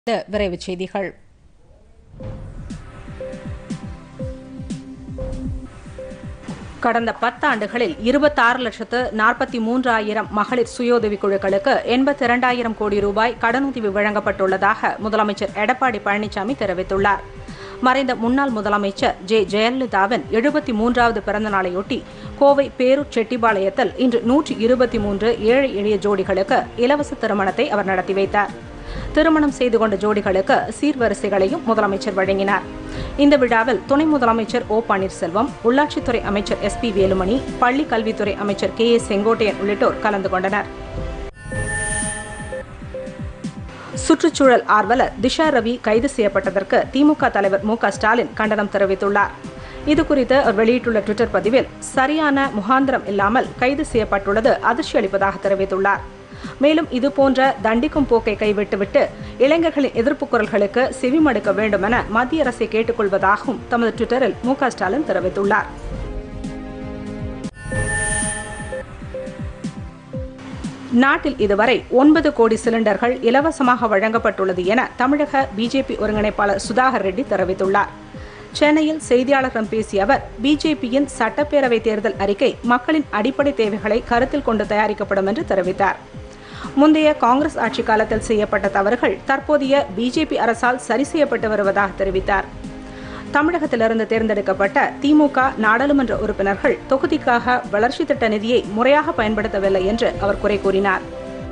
இந்த விரைவுச் செய்திகள் கடந்த பத்தாண்டுகளில் இருபத்தாறு லட்சத்து நாற்பத்தி மூன்றாயிரம் மகளிர் சுயோதவிக் குழுக்களுக்கு எண்பத்தி இரண்டாயிரம் கோடி ரூபாய் கடனுதவி வழங்கப்பட்டுள்ளதாக முதலமைச்சர் எடப்பாடி பழனிசாமி தெரிவித்துள்ளார் மறைந்த முன்னாள் முதலமைச்சர் ஜெ ஜெயலலிதாவின் எழுபத்தி மூன்றாவது பிறந்த நாளையொட்டி கோவை பேரூர் செட்டிபாளையத்தில் இன்று நூற்றி இருபத்தி மூன்று ஏழை எளிய ஜோடிகளுக்கு இலவச திருமணத்தை அவர் நடத்தி வைத்தார் திருமணம் செய்து கொண்ட ஜோடிகளுக்கு சீர்வரிசைகளையும் முதலமைச்சர் வழங்கினார் இந்த விழாவில் துணை முதலமைச்சர் ஓ பன்னீர்செல்வம் உள்ளாட்சித்துறை அமைச்சர் எஸ் பி வேலுமணி பள்ளி கல்வித்துறை அமைச்சர் கே ஏ செங்கோட்டையன் உள்ளிட்டோர் கலந்து கொண்டனர் சுற்றுச்சூழல் ஆர்வலர் திஷா ரவி கைது செய்யப்பட்டதற்கு திமுக தலைவர் மு க ஸ்டாலின் கண்டனம் தெரிவித்துள்ளார் இதுகுறித்து அவர் வெளியிட்டுள்ள டுவிட்டர் பதிவில் சரியான முகாந்திரம் இல்லாமல் கைது செய்யப்பட்டுள்ளது அதிர்ச்சி அளிப்பதாக தெரிவித்துள்ளார் மேலும் இதுபோன்ற தண்டிக்கும் போக்கை கைவிட்டுவிட்டு இளைஞர்களின் எதிர்ப்பு குரல்களுக்கு செவிமடுக்க வேண்டும் என மத்திய அரசை கேட்டுக்கொள்வதாகவும் தமது டுவிட்டரில் மு க ஸ்டாலின் தெரிவித்துள்ளார் நாட்டில் இதுவரை ஒன்பது கோடி சிலிண்டர்கள் இலவசமாக வழங்கப்பட்டுள்ளது என தமிழக பிஜேபி ஒருங்கிணைப்பாளர் சுதாகர் ரெட்டி தெரிவித்துள்ளார் சென்னையில் செய்தியாளர்களிடம் பேசிய அவர் பிஜேபியின் சட்டப்பேரவை தேர்தல் அறிக்கை மக்களின் அடிப்படை தேவைகளை கருத்தில் கொண்டு தயாரிக்கப்படும் என்று தெரிவித்தார் முந்தைய காங்கிரஸ் ஆட்சி காலத்தில் செய்யப்பட்ட தவறுகள் தற்போதைய பிஜேபி அரசால் சரி செய்யப்பட்டு வருவதாக தெரிவித்தார் தமிழகத்திலிருந்து தேர்ந்தெடுக்கப்பட்ட திமுக நாடாளுமன்ற உறுப்பினர்கள் தொகுதிக்காக வளர்ச்சி திட்ட நிதியை முறையாக பயன்படுத்தவில்லை என்று அவர் குறை கூறினார்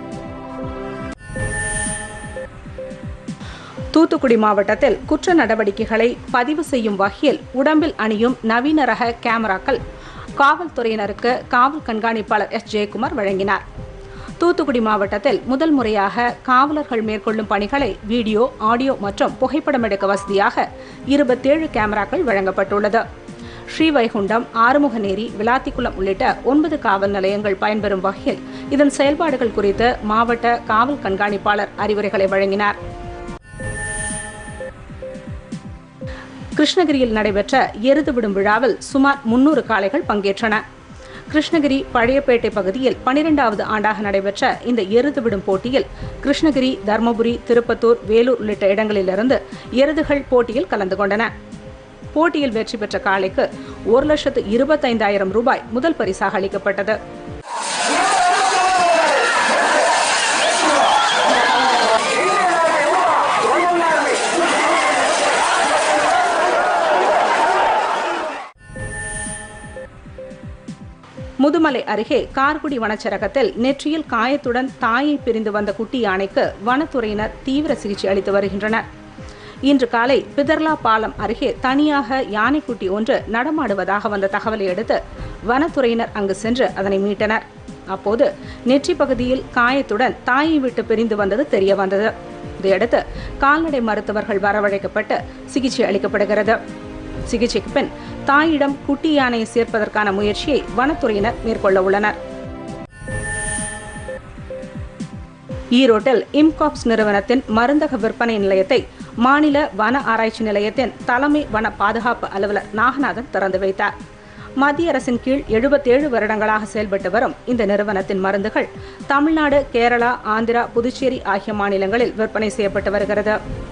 தூத்துக்குடி மாவட்டத்தில் குற்ற நடவடிக்கைகளை பதிவு செய்யும் வகையில் உடம்பில் அணியும் நவீன ரக கேமராக்கள் காவல்துறையினருக்கு காவல் கண்காணிப்பாளர் எஸ் ஜெயக்குமார் வழங்கினார் தூத்துக்குடி மாவட்டத்தில் முதல் முறையாக காவலர்கள் மேற்கொள்ளும் பணிகளை வீடியோ ஆடியோ மற்றும் புகைப்படம் எடுக்க வசதியாக இருபத்தேழு கேமராக்கள் வழங்கப்பட்டுள்ளது ஸ்ரீவைகுண்டம் ஆறுமுகநேரி விளாத்திக்குளம் உள்ளிட்ட ஒன்பது காவல் நிலையங்கள் பயன்பெறும் வகையில் இதன் செயல்பாடுகள் குறித்து மாவட்ட காவல் கண்காணிப்பாளர் அறிவுரைகளை வழங்கினார் கிருஷ்ணகிரியில் நடைபெற்ற எருது விடும் விழாவில் சுமார் முன்னூறு காளைகள் பங்கேற்றன கிருஷ்ணகிரி பழையப்பேட்டை பகுதியில் பனிரெண்டாவது ஆண்டாக நடைபெற்ற இந்த எருது விடும் போட்டியில் கிருஷ்ணகிரி தருமபுரி திருப்பத்தூர் வேலூர் உள்ளிட்ட இடங்களிலிருந்து எருதுகள் போட்டியில் கலந்து கொண்டன போட்டியில் வெற்றி பெற்ற காளைக்கு ஒரு லட்சத்து இருபத்தைந்தாயிரம் ரூபாய் முதல் பரிசாக அளிக்கப்பட்டது முதுமலை அருகே கார்குடி வனச்சரகத்தில் நெற்றியில் காயத்துடன் தாயை பிரிந்து வந்த குட்டி யானைக்கு வனத்துறையினர் தீவிர சிகிச்சை அளித்து வருகின்றனர் இன்று காலை பிதர்லா பாலம் அருகே தனியாக யானைக்குட்டி ஒன்று நடமாடுவதாக வந்த தகவலை அடுத்து வனத்துறையினர் அங்கு சென்று அதனை மீட்டனர் அப்போது நெற்றி பகுதியில் காயத்துடன் தாயை விட்டு பிரிந்து வந்தது தெரிய வந்தது இதையடுத்து கால்நடை மருத்துவர்கள் வரவழைக்கப்பட்டு சிகிச்சை அளிக்கப்படுகிறது சிகிச்சைக்கு பின் தாயிடம் குட்டி யானையை சேர்ப்பதற்கான முயற்சியை வனத்துறையினர் மேற்கொள்ள உள்ளனர் ஈரோட்டில் இம்காப்ஸ் நிறுவனத்தின் மருந்தக விற்பனை நிலையத்தை மாநில வன ஆராய்ச்சி நிலையத்தின் தலைமை வன பாதுகாப்பு அலுவலர் நாகநாதன் திறந்து வைத்தார் மத்திய அரசின் கீழ் எழுபத்தேழு வருடங்களாக செயல்பட்டு வரும் இந்த நிறுவனத்தின் மருந்துகள் தமிழ்நாடு கேரளா ஆந்திரா புதுச்சேரி ஆகிய மாநிலங்களில் விற்பனை செய்யப்பட்டு வருகிறது